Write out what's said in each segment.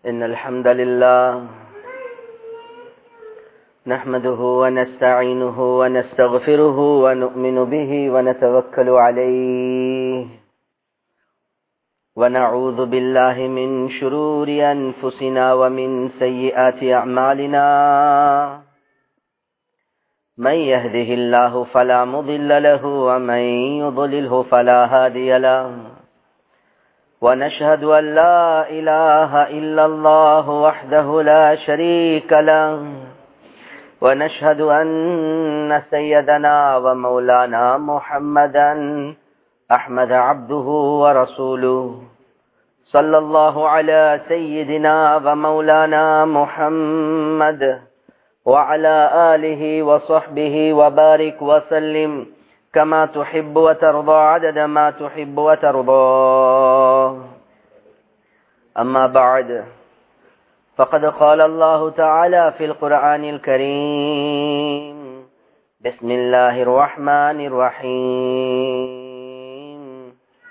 إن الحمد لله نحمده ونستعينه ونستغفره ونؤمن به ونتوكل عليه ونعوذ بالله من شرور أنفسنا ومن سيئات أعمالنا من يهده الله فلا مضل له ومن يضلله فلا هادي له ونشهد أن لا إله إلا الله وحده لا شريك له ونشهد أن سيدنا ومولانا محمدا أحمد عبده ورسوله صلى الله على سيدنا ومولانا محمد وعلى آله وصحبه وبارك وسلم كما تحب وترضى عدد ما تحب وترضى أما بعد فقد قال الله تعالى في القرآن الكريم بسم الله الرحمن الرحيم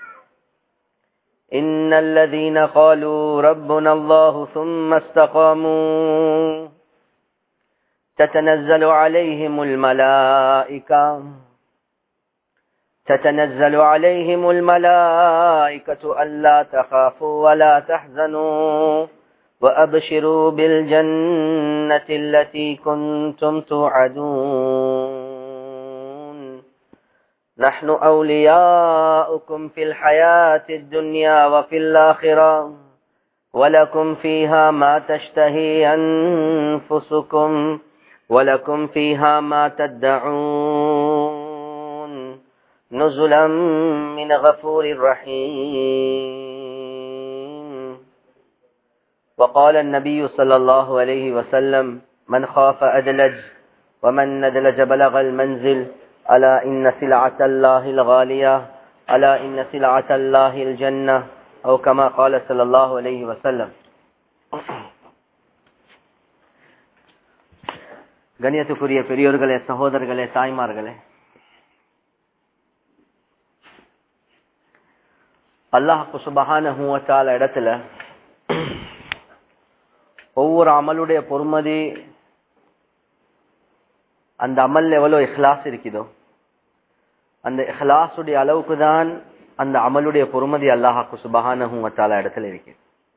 إن الذين قالوا ربنا الله ثم استقاموا تتنزل عليهم الملائكة تتنزل عليهم الملائكة ألا تخافوا ولا تحزنوا وأبشروا بالجنة التي كنتم توعدون نحن أولياؤكم في الحياة الدنيا وفي الآخرة ولكم فيها ما تشتهي أنفسكم ولكم فيها ما تدعون نزلا من غفور رحيم وقال النبي صلى الله عليه وسلم من خاف أدلج ومن ندلج بلغ المنزل ألا إن سلعة الله الغالية ألا إن سلعة الله الجنة أو كما قال صلى الله عليه وسلم கணியத்துக்குரிய பெரியோர்களே சகோதரர்களே தாய்மார்களே அல்லாஹு சுபகான இடத்துல ஒவ்வொரு அமலுடைய பொறுமதி அந்த அமல் எவ்வளவு இஹ்லாஸ் இருக்குதோ அந்த இஹ்லாசுடைய அளவுக்கு தான் அந்த அமலுடைய பொறுமதி அல்லாஹாக்கு சுபகான இடத்துல இருக்கு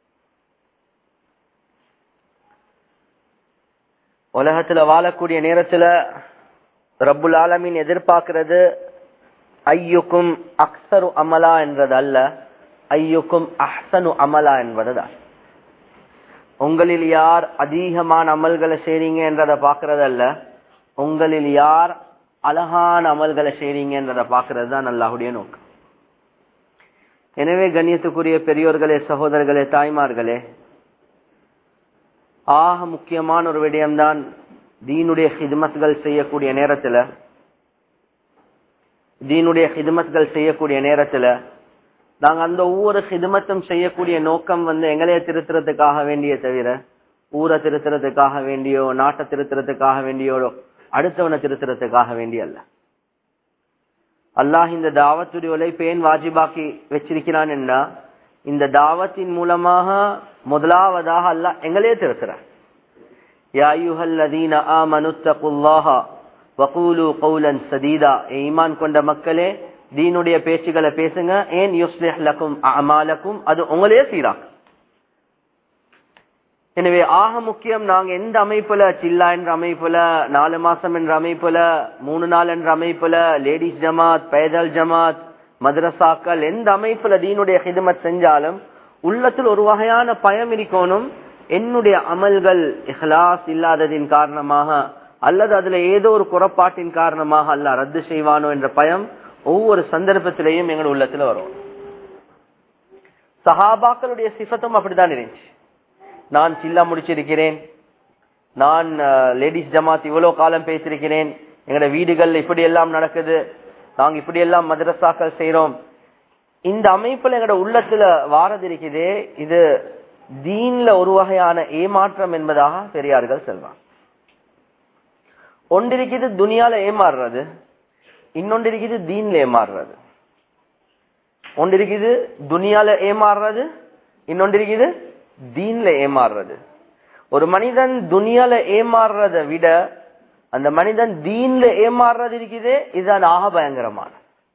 உலகத்துல வாழக்கூடிய நேரத்துல ரப்புல் ஆலமின் எதிர்பார்க்கிறது ஐயுக்கும் அக்சரு அமலா என்றது அல்ல ஐயுக்கும் அஹ்சனு அமலா என்பதுதான் உங்களில் யார் அதிகமான அமல்களை செய்றீங்க என்றதை பாக்குறது அல்ல உங்களில் யார் அழகான அமல்களை செய்றீங்க என்றதை பாக்குறது தான் அல்லாஹுடைய நோக்கம் எனவே கண்ணியத்துக்குரிய பெரியோர்களே சகோதரர்களே தாய்மார்களே ஆக முக்கியமான ஒரு விடயம்தான் தீனுடைய ஹிதுமத்கள் செய்யக்கூடிய நேரத்துல தீனுடைய ஹிதுமத்கள் செய்யக்கூடிய நேரத்துல நாங்க அந்த ஒவ்வொரு ஹிதுமத்தும் செய்யக்கூடிய நோக்கம் வந்து எங்களைய திருத்துறதுக்காக வேண்டிய தவிர ஊரை திருத்துறதுக்காக வேண்டியோ நாட்டை திருத்துறதுக்காக வேண்டியோ அடுத்தவனை திருத்துறதுக்காக வேண்டிய அல்ல அல்லாஹ் இந்த தாவத்துடைய உழைப்பேன் வாஜிபாக்கி வச்சிருக்கிறான் என்றா இந்த தாவத்தின் மூலமாக முதலாவதாக அல்லாஹ் எங்களே திருத்துறார் ஈமான் கொண்ட மக்களே தீனுடைய பேச்சுகளை பேசுங்க ஏன் யுஸ்லிஹ்லக்கும் அமாலக்கும் அது உங்களே சீராக்கும் எனவே ஆக முக்கியம் நாங்க எந்த அமைப்புல சில்லா என்ற அமைப்புல நாலு மாசம் என்ற அமைப்புல மூணு நாள் என்ற அமைப்புல லேடிஸ் ஜமாத் பேதல் ஜமாத் மதரசாக்கள் எந்த அமைப்புல தீனுடைய ஹிதமத் செஞ்சாலும் உள்ளத்தில் ஒரு வகையான பயம் இருக்கணும் என்னுடைய அமல்கள் இஹ்லாஸ் இல்லாததின் காரணமாக அல்லது அதுல ஏதோ ஒரு குறப்பாட்டின் காரணமாக அல்ல ரத்து செய்வானோ என்ற பயம் ஒவ்வொரு சந்தர்ப்பத்திலையும் எங்கள் உள்ளத்துல வரும் சஹாபாக்களுடைய சிஃபத்தும் அப்படித்தான் இருந்துச்சு நான் சில்லா முடிச்சிருக்கிறேன் நான் லேடிஸ் ஜமாத் இவ்வளவு காலம் பேசிருக்கிறேன் எங்களோட வீடுகள் இப்படி எல்லாம் நடக்குது நாங்க இப்படி எல்லாம் மதரசாக்கள் செய்யறோம் இந்த அமைப்புல எங்களோட உள்ளத்துல வாரது இருக்குதே இது தீன்ல ஒரு வகையான ஏமாற்றம் என்பதாக பெரியார்கள் செல்வாங்க ஒன்றிருக்குது துனியால ஏமாறுறது இன்னொன்று இருக்குது தீன்ல ஏமாறுறது ஒன்று இருக்குது துனியால ஏமாறுறது இன்னொன்று இருக்குது தீன்ல ஏமாறுறது ஒரு மனிதன் துனியால ஏமாறுறத விட அந்த மனிதன் தீன்ல ஏமாறுறது இருக்குதே இதுதான் ஆக பயங்கரமான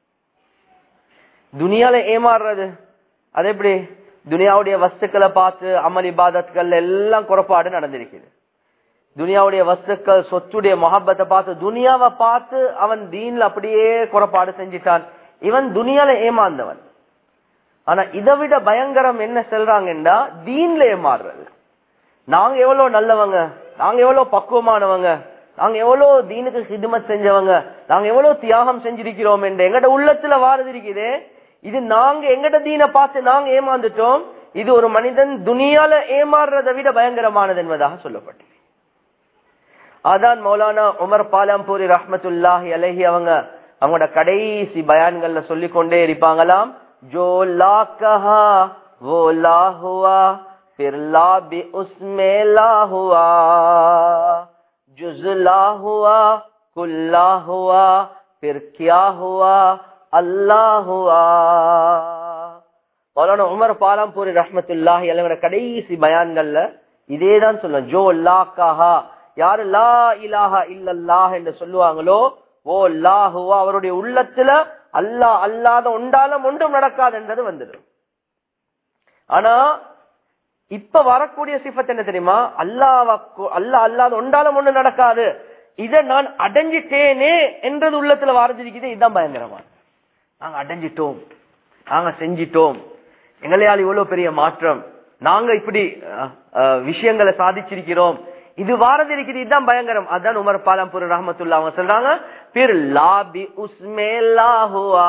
துனியால ஏமாறுறது அது எப்படி துனியாவுடைய வஸ்துக்களை பார்த்து அமல் இபாதத்கள் எல்லாம் குறைபாடு நடந்திருக்குது துனியாவுடைய வஸ்துக்கள் சொத்துடைய மொஹப்பத்தை பார்த்து துனியாவை பார்த்து அவன் தீன்ல அப்படியே குறைபாடு செஞ்சிட்டான் இவன் துனியால ஏமாந்தவன் ஆனா இதை விட பயங்கரம் என்ன செல்றாங்கன்னா தீன்ல ஏமாறுறது நாங்க எவ்வளவு நல்லவங்க நாங்க எவ்வளவு பக்குவமானவங்க நாங்க எவ்வளவு தீனுக்கு ஹிதுமத் செஞ்சவங்க நாங்க எவ்வளவு தியாகம் செஞ்சிருக்கிறோம் என்று எங்கட உள்ளத்துல வாரது இருக்குதே இது நாங்க எங்கட தீனை பார்த்து நாங்க ஏமாந்துட்டோம் இது ஒரு மனிதன் துனியால ஏமாறுறதை விட பயங்கரமானது என்பதாக சொல்லப்பட்டது அதான் மௌலானா உமர் பாலம்பூரி ரஹமத்துல்லாஹி அலஹி அவங்க அவங்களோட கடைசி பயான்கள்ல சொல்லிக் கொண்டே இருப்பாங்களாம் ஜோ லா கஹா वो ला हुआ फिर ला भी उसमें ला हुआ जुज ला हुआ कुल्ला हुआ फिर क्या हुआ अल्लाह हुआ மௌலானா உமர் பாலம்பூரி ரஹமத்துல்லாஹி அலைவர கடைசி பயான்கள்ல இதேதான் சொல்லுவோம் ஜோ லா கஹா யாரு லா இலாஹா இல்லல்லாஹ் என்று சொல்லுவாங்களோ ஓ லாஹுவா அவருடைய உள்ளத்துல அல்லாஹ் அல்லாத உண்டாலும் ஒன்றும் நடக்காது என்றது வந்துடும் ஆனா இப்ப வரக்கூடிய சிஃபத் என்ன தெரியுமா அல்லாஹ் அல்லா அல்லாத உண்டாலும் ஒண்ணு நடக்காது இத நான் அடைஞ்சிட்டேனே என்றது உள்ளத்துல வரஞ்சிருக்குது இதுதான் பயங்கரமா நாங்க அடைஞ்சிட்டோம் நாங்க செஞ்சிட்டோம் எங்களையால் இவ்வளவு பெரிய மாற்றம் நாங்க இப்படி விஷயங்களை சாதிச்சிருக்கிறோம் இது வாரது இருக்குது இதுதான் பயங்கரம் அதான் உமர் பாலம்பூர் ரஹமத்துல்லா அவங்க சொல்றாங்க பிர் லாபி உஸ்மே லாஹுவா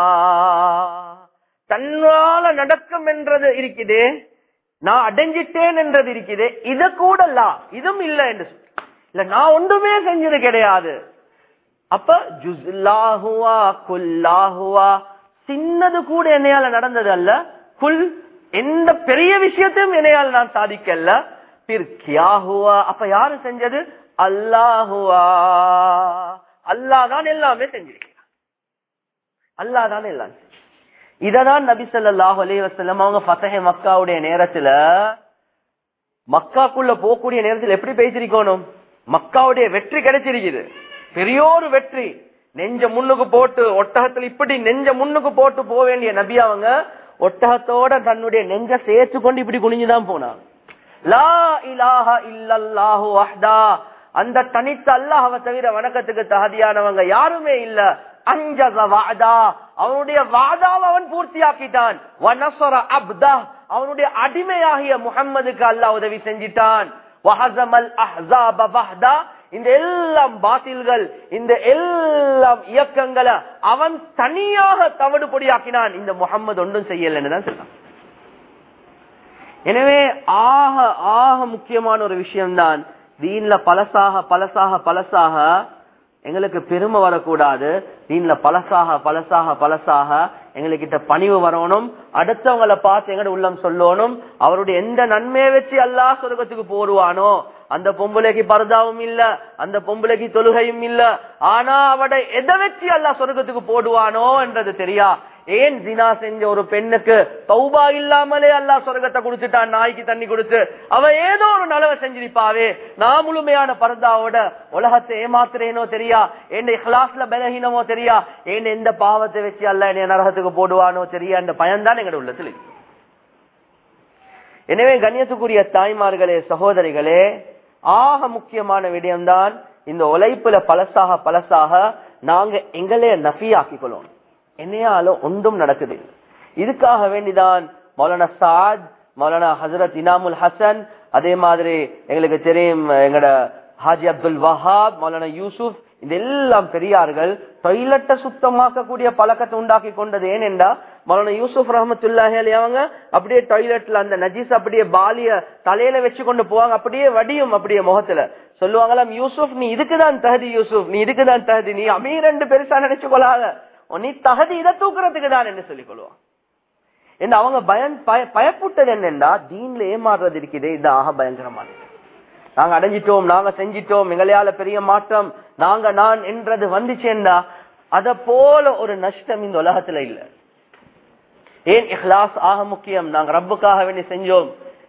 தன்னால நடக்கும் என்றது இருக்குது நான் அடைஞ்சிட்டேன் என்றது இருக்குது இத கூட லா இதுவும் இல்ல என்று இல்ல நான் ஒன்றுமே செஞ்சது கிடையாது அப்ப ஜுஸ்லாஹுவா குல்லாஹுவா சின்னது கூட என்னையால நடந்தது அல்ல குல் எந்த பெரிய விஷயத்தையும் என்னையால் நான் சாதிக்கல பிர் கியா ஹுவா அப்ப யாரு செஞ்சது அல்லாஹுவா அல்லாஹ் தான் எல்லாமே செஞ்சிருக்கிறான் அல்லாஹ் தான் எல்லாம் இததான் நபி சொல்லாஹு அலி வசல்லம் அவங்க ஃபசஹே மக்காவுடைய நேரத்துல மக்காக்குள்ள போகக்கூடிய நேரத்தில் எப்படி பேசிருக்கணும் மக்காவுடைய வெற்றி கிடைச்சிருக்குது பெரியோரு வெற்றி நெஞ்ச முன்னுக்கு போட்டு ஒட்டகத்துல இப்படி நெஞ்ச முன்னுக்கு போட்டு போக வேண்டிய நபி அவங்க ஒட்டகத்தோட தன்னுடைய நெஞ்ச சேர்த்து கொண்டு இப்படி குனிஞ்சுதான் போனாங்க லா இலாஹ இல்லல்லாஹு வஹ்தா அந்த தனித்த அல்லாஹவை தவிர வணக்கத்துக்கு தகுதியானவங்க யாருமே இல்ல அஞ்சத வாதா அவனுடைய வாதாவை அவன் பூர்த்தியாக்கிட்டான் வனசர அப்தா அவனுடைய அடிமையாகிய முகம்மதுக்கு அல்லாஹ் உதவி செஞ்சிட்டான் வஹசமல் அஹ்ஸாப வஹ்தா இந்த எல்லாம் பாத்தில்கள் இந்த எல்லாம் இயக்கங்களை அவன் தனியாக தவடு பொடியாக்கினான் இந்த முகம்மது ஒன்றும் செய்யலன்னு தான் சொன்னான் எனவே ஆக ஆக முக்கியமான ஒரு விஷயம்தான் தீன்ல பலசாக பலசாக பலசாக எங்களுக்கு பெருமை வரக்கூடாது தீன்ல பலசாக பலசாக பலசாக எங்ககிட்ட பணிவு வரணும் அடுத்தவங்களை பார்த்து எங்கட உள்ளம் சொல்லணும் அவருடைய எந்த நன்மையை வச்சு அல்லா சொர்க்கத்துக்கு போடுவானோ அந்த பொம்பளைக்கு பரதாவும் இல்ல அந்த பொம்பளைக்கு தொழுகையும் இல்ல ஆனா அவட எதை வச்சு அல்லா சொர்க்கத்துக்கு போடுவானோ என்றது தெரியா ஏன் தினா செஞ்ச ஒரு பெண்ணுக்கு தௌபா இல்லாமலே அல்லா சொர்க்கத்தை கொடுத்துட்டான் நாய்க்கு தண்ணி கொடுத்து அவ ஏதோ ஒரு நலவை செஞ்சிருப்பாவே நான் முழுமையான பரதாவோட உலகத்தை ஏமாத்துறேனோ தெரியா என் கிளாஸ்ல பலகீனமோ தெரியா ஏன் எந்த பாவத்தை வச்சு அல்ல என்னை நரகத்துக்கு போடுவானோ தெரியா என்ற பயன்தான் எங்க உள்ளத்தில் இருக்கு எனவே கண்ணியத்துக்குரிய தாய்மார்களே சகோதரிகளே ஆக முக்கியமான விடயம்தான் இந்த உழைப்புல பழசாக பழசாக நாங்க எங்களே நஃபியாக்கிக் கொள்ளணும் என்னையாலும் ஒன்றும் நடக்குது இதுக்காக வேண்டிதான் மௌலானா சாத் மௌலானா ஹசரத் இனாமுல் ஹசன் அதே மாதிரி எங்களுக்கு தெரியும் எங்கட ஹாஜி அப்துல் வஹாப் மௌலானா யூசுப் இதெல்லாம் பெரியார்கள் டொய்லெட்டை சுத்தமாக்கக்கூடிய பழக்கத்தை உண்டாக்கி கொண்டது ஏனென்றா மௌலானா யூசுப் ரஹமத்துல்லாஹி அலி அவங்க அப்படியே டாய்லெட்ல அந்த நஜீஸ் அப்படியே பாலிய தலையில வச்சு கொண்டு போவாங்க அப்படியே வடியும் அப்படியே முகத்துல சொல்லுவாங்களாம் யூசுப் நீ இதுக்குதான் தகுதி யூசுப் நீ இதுக்குதான் தகுதி நீ அமீர் ரெண்டு பெருசா நினைச்சு கொள்ளாத நீ தகுதி இதை தூக்குறதுக்கு தான் என்று சொல்லிக் கொள்வான் என்ன அவங்க பயன் பயப்பட்டது என்னன்னா தீன்ல ஏமாறுறது இருக்குதே இது ஆக பயங்கரமானது நாங்க அடைஞ்சிட்டோம் நாங்க செஞ்சிட்டோம் எங்களையால பெரிய மாற்றம் நாங்க நான் என்றது வந்துச்சேன்னா அத போல ஒரு நஷ்டம் இந்த உலகத்துல இல்ல ஏன் இஹ்லாஸ் ஆக முக்கியம் நாங்க ரப்புக்காக வேண்டி செஞ்சோம்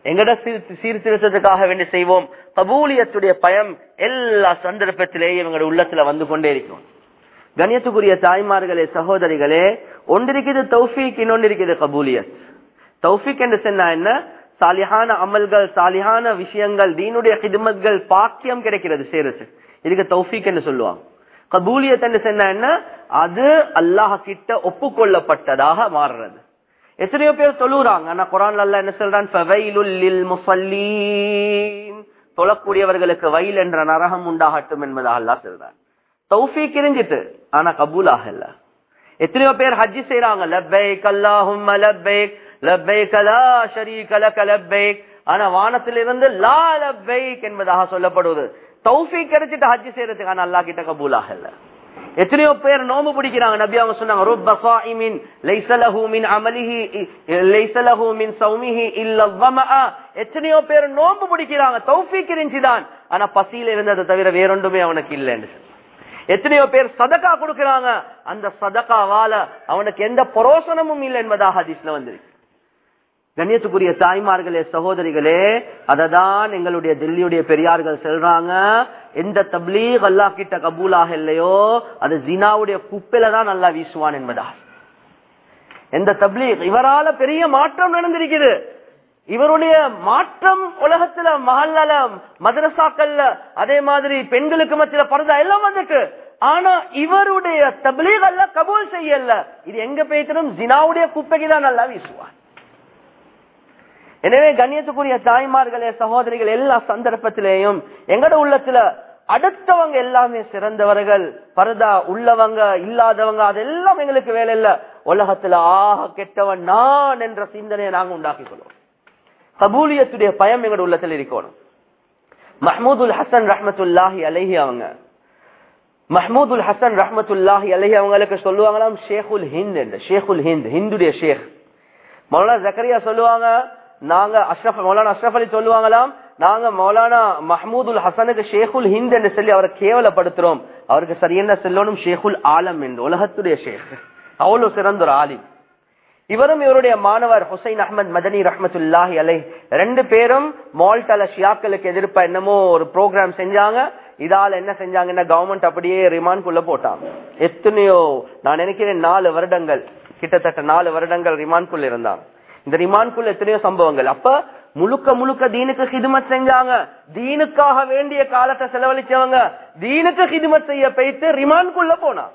எங்கட சீர்- சீர்திருத்தத்துக்காக வேண்டி செய்வோம் கபூலியத்துடைய பயம் எல்லா சந்தர்ப்பத்திலேயும் எங்களுடைய உள்ளத்துல வந்து கொண்டே இருக்கும் கண்ணியத்துக்குரிய தாய்மார்களே சகோதரிகளே ஒன்றிருக்கிறது தௌஃபீக் இன்னொன்று இருக்குது கபூலியத் தௌஃபீக் என்று சொன்னா என்ன சாலிஹான அமல்கள் சாலிஹான விஷயங்கள் தீனுடைய ஹிதுமத்கள் பாக்கியம் கிடைக்கிறது சேருது இதுக்கு தௌஃபீக் என்று சொல்லுவாங்க கபூலியத் என்று சொன்னா என்ன அது அல்லாஹ் கிட்ட ஒப்புக்கொள்ளப்பட்டதாக மாறுறது எத்தனையோ பேர் சொல்லுறாங்க ஆனா குரான் அல்ல என்ன சொல்றான் "ஃபவைலுல் லில் முஸல்லீன்." தொழக்கூடியவர்களுக்கு வயல் என்ற நரகம் உண்டாகட்டும் என்பதாக அல்லாஹ் சொல்றான் தௌஃபீக் இருந்துட்டு ஆனா கபூல் ஆகல எத்தனையோ பேர் ஹஜ்ஜி செய்யறாங்க லப்பைக் அல்லாஹும்ம லப்பைக் லப்பைக் லா ஷரீக லக லப்பைக் ஆனா வானத்திலிருந்து லா லப்பைக் என்பதாக சொல்லப்படுவது தௌஃபீக் கிடைச்சிட்டு ஹஜ்ஜி செய்யறதுக்கு ஆனா அல்லாஹ் கிட்ட கபூல் ஆகல எத்தனையோ பேர் நோம்பு பிடிக்கிறாங்க நபி அவங்க சொன்னாங்க ருப்ப சாயிமின் லைஸ லஹு மின் அமலிஹி லைஸ லஹு மின் ஸௌமிஹி இல்ல ظمأ எத்தனையோ பேர் நோம்பு பிடிக்கிறாங்க தௌஃபீக் இருந்துதான் ஆனா பசியில இருந்ததை தவிர வேறொன்றுமே அவனுக்கு இல்லைன்னு சொன்னாங்க. எத்தனையோ பேர் சதக்கா கொடுக்கறாங்க அந்த சதக்காவால அவனுக்கு எந்த பரோசனமும் இல்லை என்பதாக ஹதீஸ்ல வந்திருக்கு கண்ணியத்துக்குரிய தாய்மார்களே சகோதரிகளே அததான் எங்களுடைய டெல்லியுடைய பெரியார்கள் சொல்றாங்க எந்த தப்லீக் அல்லாஹ் கிட்ட கபூலாக இல்லையோ அது ஜினாவுடைய குப்பில தான் நல்லா வீசுவான் என்பதா எந்த தப்லீக் இவரால பெரிய மாற்றம் நடந்திருக்குது இவருடைய மாற்றம் உலகத்துல மஹல்ல மதரசாக்கள்ல அதே மாதிரி பெண்களுக்கு மத்தியில பரதா எல்லாம் வந்துட்டு ஆனா இவருடைய தப்லீக் அல்ல கபூல் செய்யல இது எங்க பேசினும் ஜினாவுடைய குப்பைக்கு தான் நல்லா வீசுவான் எனவே கண்ணியத்துக்குரிய தாய்மார்களே சகோதரிகள் எல்லா சந்தர்ப்பத்திலேயும் எங்கட உள்ளத்துல அடுத்தவங்க எல்லாமே சிறந்தவர்கள் பரதா உள்ளவங்க இல்லாதவங்க அதெல்லாம் எங்களுக்கு வேலை இல்ல உலகத்துல ஆக கெட்டவன் நான் என்ற சிந்தனையை நாங்க உண்டாக்கிக் கொள்வோம் கபூலியத்துடைய பயம் எங்கட உள்ளத்துல இருக்கணும் மஹமூதுல் ஹசன் ரஹமத்துல்லாஹி அலைஹி அவங்க மஹமூதுல் ஹசன் ரஹமத்துல்லாஹி அலைஹி அவங்களுக்கு சொல்லுவாங்களாம் ஷேகுல் ஹிந்த் என்று ஷேகுல் ஹிந்த் ஹிந்துடைய ஷேக் மௌலானா ஜக்கரியா சொல்லுவாங்க நாங்க அஷ்ரஃப் மௌலானா அஷ்ரஃப் அலி சொல்லுவாங்களாம் நாங்க மௌலானா மஹமூதுல் ஹசனுக்கு ஷேகுல் ஹிந்த் என்று சொல்லி அவரை கேவலப்படுத்துறோம் அவருக்கு சரியான செல்லணும் ஷேகுல் ஆலம் என்று உலகத்துடைய ஷேக் அவ்வளவு சிறந்த ஒரு ஆலிம் இவரும் இவருடைய மாணவர் ஹுசைன் அஹமத் மதனி ரஹமத்துல்லாஹி அலை ரெண்டு பேரும் மால்டால ஷியாக்களுக்கு எதிர்ப்பா என்னமோ ஒரு ப்ரோக்ராம் செஞ்சாங்க இதால என்ன செஞ்சாங்கன்னா கவர்மெண்ட் அப்படியே ரிமாண்ட்குள்ள போட்டாங்க எத்தனையோ நான் நினைக்கிறேன் நாலு வருடங்கள் கிட்டத்தட்ட நாலு வருடங்கள் ரிமாண்ட்குள்ள இருந்தாங்க இந்த ரிமாண்ட்குள்ள எத்தனையோ சம்பவங்கள் அப்ப முழுக்க முழுக்க தீனுக்கு ஹிதுமத் செஞ்சாங்க தீனுக்காக வேண்டிய காலத்தை செலவழிச்சவங்க தீனுக்கு ஹிதுமத் செய்ய போயிட்டு ரிமாண்ட்குள்ள போனாங்க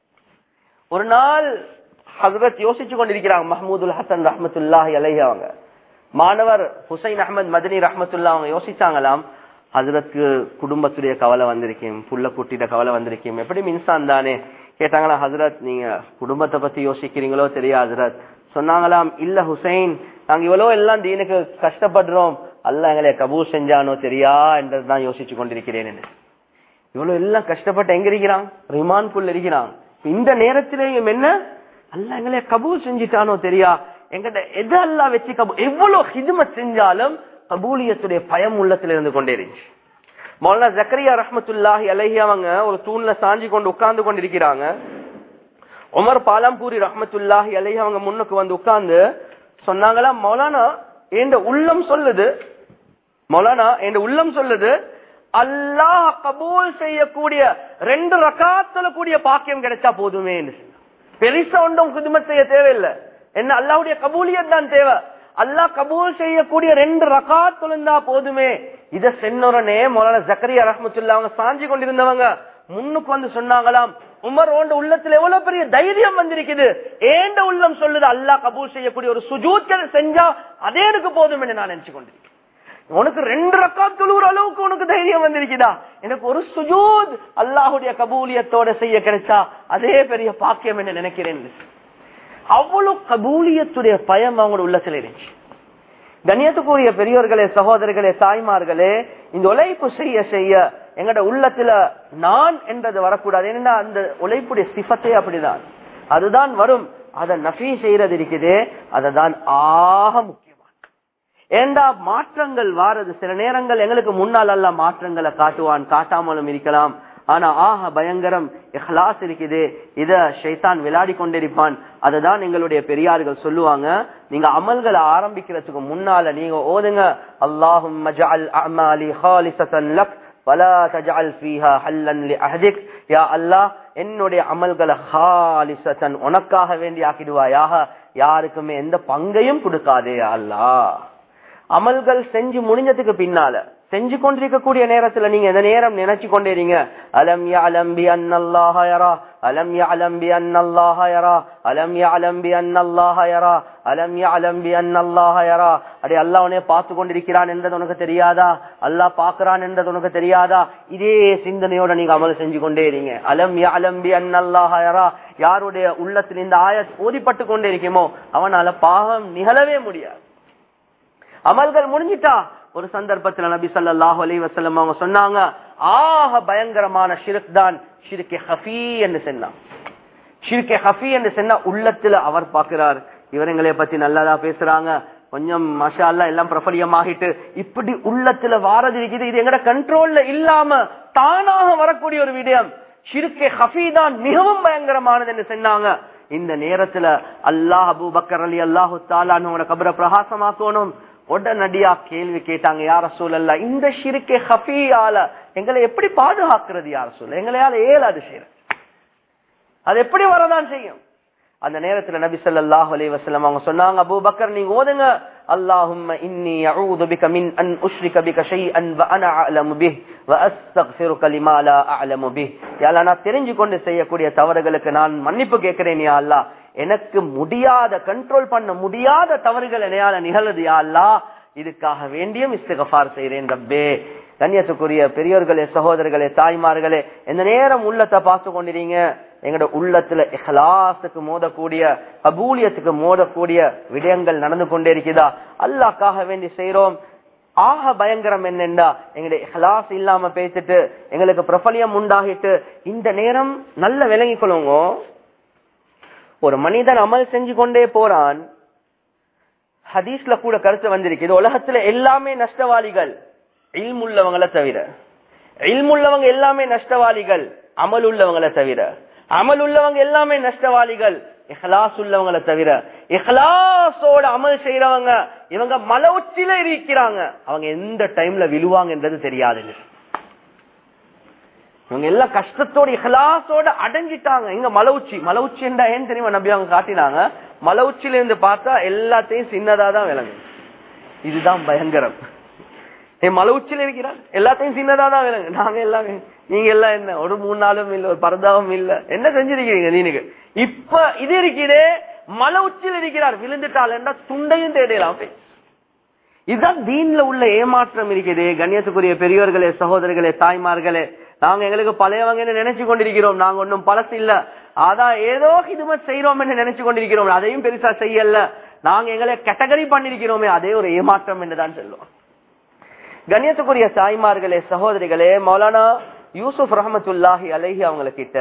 ஒரு நாள் ஹசரத் யோசிச்சு கொண்டிருக்கிறாங்க மஹமூதுல் ஹசன் ரஹமத்துல்லாஹி அலைஹி அவங்க மாணவர் ஹுசைன் அஹமத் மதனி ரஹமத்துல்லா அவங்க யோசிச்சாங்களாம் ஹசரத்துக்கு குடும்பத்துடைய கவலை வந்திருக்கேன் புள்ள குட்டிட கவலை வந்திருக்கேன் எப்படி மின்சான் தானே கேட்டாங்களா ஹசரத் நீங்க குடும்பத்தை பத்தி யோசிக்கிறீங்களோ தெரியா ஹசரத் சொன்னாங்களாம் இல்ல ஹுசைன் நாங்க இவ்வளவு எல்லாம் தீனுக்கு கஷ்டப்படுறோம் அல்ல எங்களை கபூர் செஞ்சானோ தெரியா என்றதுதான் யோசிச்சு கொண்டிருக்கிறேன் என்று இவ்வளவு எல்லாம் கஷ்டப்பட்டு எங்க இருக்கிறான் ரிமான்குள்ள இருக்கிறான் இந்த நேரத்திலேயும் என்ன அல்ல எங்களை கபூல் செஞ்சிட்டானோ தெரியா எங்கிட்ட எதெல்லாம் வச்சு கபூ எவ்வளவு ஹிதுமத் செஞ்சாலும் கபூலியத்துடைய பயம் உள்ளத்துல இருந்து கொண்டே இருந்துச்சு மௌலானா ஜக்கரியா ரஹமத்துல்லாஹி அலைஹி அவங்க ஒரு தூண்ல சாஞ்சி கொண்டு உட்கார்ந்து கொண்டிருக்கிறாங்க உமர் பாலம்பூரி ரஹமத்துல்லாஹி அலைஹி அவங்க முன்னுக்கு வந்து உட்கார்ந்து சொன்னாங்களா மௌலானா என் உள்ளம் சொல்லுது மௌலானா என் உள்ளம் சொல்லுது அல்லாஹ் கபூல் செய்யக்கூடிய ரெண்டு ரகாத்துல கூடிய பாக்கியம் கிடைச்சா போதுமே பெருசா ஒன்றும் குதுமத் செய்ய தேவையில்லை என்ன அல்லாவுடைய கபூலியத் தான் தேவை அல்லாஹ் கபூல் செய்யக்கூடிய ரெண்டு ரகாத் தொழுந்தா போதுமே இத சென்னொரனே மௌலான ஜக்கரியா ரஹமத்துல்லா அவங்க சாஞ்சி கொண்டிருந்தவங்க முன்னுக்கு வந்து சொன்னாங்களாம் உமர் ஓண்ட உள்ளத்துல எவ்வளவு பெரிய தைரியம் வந்திருக்குது ஏண்ட உள்ளம் சொல்லுது அல்லாஹ் கபூல் செய்யக்கூடிய ஒரு சுஜூத் செஞ்சா அதே எனக்கு போதும் என்று நான் நினைச்சு கொண்டிருக்கேன் உனக்கு ரெண்டு ரக்கா தொழுற அளவுக்கு உனக்கு தைரியம் வந்திருக்குதா எனக்கு ஒரு சுஜூத் அல்லாஹுடைய கபூலியத்தோட செய்ய கிடைச்சா அதே பெரிய பாக்கியம் என்று நினைக்கிறேன் அவ்வளவு கபூலியத்துடைய பயம் அவங்களோட உள்ளத்துல இருந்துச்சு கண்ணியத்துக்குரிய பெரியோர்களே சகோதரர்களே தாய்மார்களே இந்த உழைப்பு செய்ய செய்ய எங்கட உள்ளத்துல நான் என்றது வரக்கூடாது ஏன்னா அந்த உழைப்புடைய சிபத்தே அப்படிதான் அதுதான் வரும் அதை நஃபி செய்யறது இருக்குது அதுதான் ஆக முக்கியமான ஏண்டா மாற்றங்கள் வாரது சில நேரங்கள் எங்களுக்கு முன்னால் அல்ல மாற்றங்களை காட்டுவான் காட்டாமலும் இருக்கலாம் ஆனா ஆஹா பயங்கரம் இஹ்லாஸ் இருக்குது இத ஷைத்தான் விளையாடி கொண்டிருப்பான் அததான் எங்களுடைய பெரியார்கள் சொல்லுவாங்க நீங்க அமல்களை ஆரம்பிக்கிறதுக்கு முன்னால நீங்க ஓதுங்க அல்லாஹும் அமாலி ஹாலிசத்தன் லக் வலா தஜஅல் ஃபீஹா ஹல்லன் லிஅஹதிக் யா அல்லாஹ் என்னுடைய அமல்களை ஹாலிசத்தன் உனக்காக வேண்டி ஆக்கிடுவாயாக யாருக்குமே எந்த பங்கையும் கொடுக்காதே யா அல்லாஹ் அமல்கள் செஞ்சு முடிஞ்சதுக்கு பின்னால செஞ்சு கொண்டிருக்கக்கூடிய நேரத்துல நீங்க எந்த நேரம் நினைச்சு கொண்டேறீங்க அலம் யஅலம் பி அன்னல்லாஹ யரா அலம் யஅலம் பி அன்னல்லாஹ யரா அலம் யஅலம் பி அன்னல்லாஹ யரா அலம் யஅலம் பி அன்னல்லாஹ யரா அடே அல்லாஹ் உன்னை பார்த்து கொண்டிருக்கிறான் என்றது உனக்கு தெரியாதா அல்லாஹ் பார்க்கறான் என்றது உனக்கு தெரியாதா இதே சிந்தனையோட நீங்க அமல் செஞ்சு கொண்டே இருங்க அலம் யஅலம் பி அன்னல்லாஹ யரா யாருடைய உள்ளத்தில் இந்த ஆயத் ஓதிப்பட்டு கொண்டே இருக்குமோ அவனால பாவம் நிகழவே முடியாது அமல்கள் முடிஞ்சிட்டா ஒரு சந்தர்ப்பத்துல நபி ஸல்லல்லாஹு அலைஹி வஸல்லம் அவங்க சொன்னாங்க ஆக பயங்கரமான ஷிர்க் தான் ஷிர்கே ஹஃபி என்று சொன்னான் ஷிர்கே ஹஃபி என்று சொன்னா உள்ளத்துல அவர் பார்க்கிறார் இவர் எங்களை பத்தி நல்லதா பேசுறாங்க கொஞ்சம் மஷா அல்லா எல்லாம் பிரபலியமாகிட்டு இப்படி உள்ளத்துல வாரது இருக்குது இது எங்கட கண்ட்ரோல்ல இல்லாம தானாக வரக்கூடிய ஒரு விடயம் ஷிர்கே ஹஃபி தான் மிகவும் பயங்கரமானது என்று சொன்னாங்க இந்த நேரத்துல அல்லாஹ் அபூ பக்கர் அலி அல்லாஹு தாலான்னு கபரை பிரகாசமாக்கணும் உடனடியா கேள்வி கேட்டாங்க யார சூழல்ல இந்த ஷிருக்கே ஹஃபியால எங்களை எப்படி பாதுகாக்கிறது யார சூழல் எங்களையால ஏலாது செய்யறது அது எப்படி வரதான் செய்யும் அந்த நேரத்துல நபி ஸல்லல்லாஹு அலைஹி வஸல்லம் அவங்க சொன்னாங்க அபூ பக்கர் நீங்க ஓதுங்க அல்லாஹும்ம இன்னி அஊது பிக மின் அன் உஷ்ரிக பிக ஷைஅன் வ அன அஅலமு பிஹ் வ அஸ்தக்ஃபிருக லிமா லா அஅலமு பிஹ் யா அல்லாஹ் நான் தெரிஞ்சு கொண்டு செய்யக்கூடிய தவறுகளுக்கு நான் மன்னிப்பு கேட்கிறேன் யா அல்லாஹ் எனக்கு முடியாத கண்ட்ரோல் பண்ண முடியாத தவறுகள் என்னையால நிகழுது யா அல்லாஹ் இதுக்காக வேண்டியும் இஸ்திகஃபார் செய்றேன் ரப்பே கண்ணியத்துக்குரிய பெரியோர்களே சகோதரர்களே தாய்மார்களே இந்த நேரம் உள்ளத்தை பார்த்து கொண்டிருங்க எங்களோட உள்ளத்துல இஹ்லாஸுக்கு மோதக்கூடிய கபூலியத்துக்கு மோதக்கூடிய விடயங்கள் நடந்து கொண்டே இருக்குதா அல்லாக்காக வேண்டி செய்யறோம் ஆக பயங்கரம் என்னென்றா எங்களுடைய இஹ்லாஸ் இல்லாம பேசிட்டு எங்களுக்கு பிரபலியம் உண்டாகிட்டு இந்த நேரம் நல்ல விளங்கிக் கொள்ளுங்க ஒரு மனிதன் அமல் செஞ்சு கொண்டே போறான் ஹதீஸ்ல கூட கருத்து வந்திருக்குது உலகத்துல எல்லாமே நஷ்டவாளிகள் இல்முள்ளவங்களை தவிர இல்முள்ளவங்க எல்லாமே நஷ்டவாளிகள் அமல் உள்ளவங்களை தவிர அமல் உள்ளவங்க எல்லாமே நஷ்டவாளிகள் இஹ்லாஸ் உள்ளவங்களை தவிர இஹ்லாஸோட அமல் செய்யறவங்க இவங்க மலை உச்சியில இருக்கிறாங்க அவங்க எந்த டைம்ல விழுவாங்கன்றது தெரியாதுன்னு இவங்க எல்லாம் கஷ்டத்தோட இஹ்லாஸோட அடைஞ்சிட்டாங்க எங்க மலை உச்சி மலை உச்சி என்றா ஏன் தெரியுமா நம்பி அவங்க காட்டினாங்க மலை உச்சியில இருந்து பார்த்தா எல்லாத்தையும் சின்னதா தான் விளங்கும் இதுதான் பயங்கரம் என் மலை உச்சியில இருக்கிறான் எல்லாத்தையும் சின்னதா தான் விளங்கு நாங்க எல்லாமே நீங்க எல்லாம் என்ன ஒரு மூணு நாளும் இல்ல ஒரு பரதாவும் இல்ல என்ன செஞ்சிருக்கீங்க நீனுக்கு இப்ப இது இருக்கிறே மலை உச்சியில் இருக்கிறார் விழுந்துட்டால் என்றா துண்டையும் தேடலாம் போய் இதுதான் தீன்ல உள்ள ஏமாற்றம் இருக்குது கண்ணியத்துக்குரிய பெரியோர்களே சகோதரர்களே தாய்மார்களே நாங்க எங்களுக்கு பழையவங்க நினைச்சு கொண்டிருக்கிறோம் நாங்க ஒன்னும் பழசு இல்ல அதான் ஏதோ ஹிதுமத் செய்யறோம் என்று நினைச்சு கொண்டிருக்கிறோம் அதையும் பெருசா செய்யல நாங்க எங்களை கேட்டகரி பண்ணிருக்கிறோமே அதே ஒரு ஏமாற்றம் என்றுதான் சொல்லுவோம் கண்ணியத்துக்குரிய தாய்மார்களே சகோதரிகளே மௌலானா யூசுப் ரஹமத்துல்லாஹி அலஹி அவங்கள கிட்ட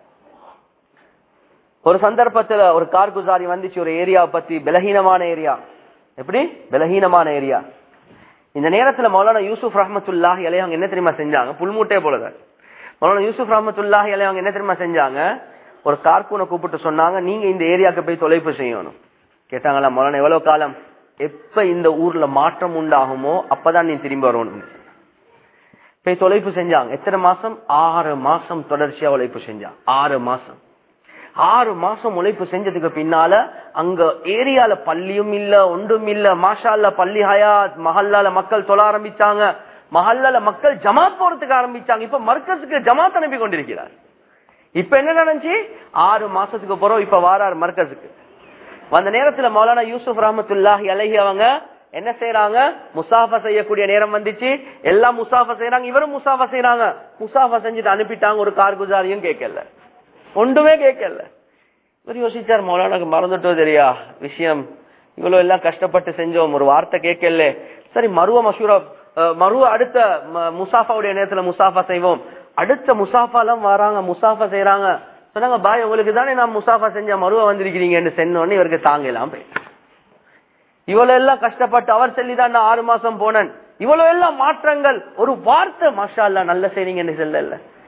ஒரு சந்தர்ப்பத்துல ஒரு கார் குசாரி வந்துச்சு ஒரு ஏரியா பத்தி பலகீனமான ஏரியா எப்படி பலகீனமான ஏரியா இந்த நேரத்துல மௌலானா யூசுப் ரஹமத்துல்லாஹி அலை அவங்க என்ன தெரியுமா செஞ்சாங்க புல்மூட்டே போலதான் மௌலானா யூசுப் ரஹமத்துல்லாஹி அலை அவங்க என்ன தெரியுமா செஞ்சாங்க ஒரு கார்கூனை கூப்பிட்டு சொன்னாங்க நீங்க இந்த ஏரியாவுக்கு போய் தொலைப்பு செய்யணும் கேட்டாங்களா மௌலானா எவ்வளவு காலம் எப்ப இந்த ஊர்ல மாற்றம் உண்டாகுமோ அப்பதான் நீ திரும்பி வரணும் போய் தொலைப்பு செஞ்சாங்க எத்தனை மாசம் ஆறு மாசம் தொடர்ச்சியா உழைப்பு செஞ்சாங்க ஆறு மாசம் ஆறு மாசம் உழைப்பு செஞ்சதுக்கு பின்னால அங்க ஏரியால பள்ளியும் இல்ல ஒன்றும் இல்ல மாஷால்ல பள்ளி ஹயாத் மஹல்லால மக்கள் தொழ ஆரம்பிச்சாங்க மஹல்லால மக்கள் ஜமாத் போறதுக்கு ஆரம்பிச்சாங்க இப்ப மர்க்கஸுக்கு ஜமாத் அனுப்பி கொண்டிருக்கிறார் இப்ப என்ன நடந்துச்சு ஆறு மாசத்துக்கு போறோம் இப்ப வாரார் மர்க்கஸுக்கு அந்த நேரத்துல மௌலானா யூசுப் ரஹமத்துல்லாஹி அலஹி அவங்க என்ன செய்யறாங்க முசாஃபா செய்யக்கூடிய நேரம் வந்துச்சு எல்லாம் முசாஃபா செய்யறாங்க இவரும் முசாஃபா செய்யறாங்க முசாஃபா செஞ்சுட்டு அனுப்பிட்டாங்க ஒரு கார் குஜாரியும் கேட்கல ஒன்றுமே கேட்கல இவர் யோசிச்சார் மௌலானாக்கு மறந்துட்டோ தெரியா விஷயம் இவ்வளவு எல்லாம் கஷ்டப்பட்டு செஞ்சோம் ஒரு வார்த்தை கேட்கல சரி மருவ மசூரா மருவ அடுத்த முசாஃபாவுடைய நேரத்துல முசாஃபா செய்வோம் அடுத்த முசாஃபா எல்லாம் வராங்க முசாஃபா செய்யறாங்க சொன்னாங்க பாய் உங்களுக்கு தானே நான் முசாஃபா செஞ்ச மருவ வந்திருக்கிறீங்கன்னு சென்னோன்னு இவருக்கு தாங்கலாம் போய் இவ்வளவு எல்லாம் கஷ்டப்பட்டு அவர் சொல்லிதான் நான் ஆறு மாசம் போனேன் இவ்வளவு எல்லாம் மாற்றங்கள் ஒரு வார்த்தை மாஷா அல்ல நல்ல செய்றீங்கன்னு சொல்லல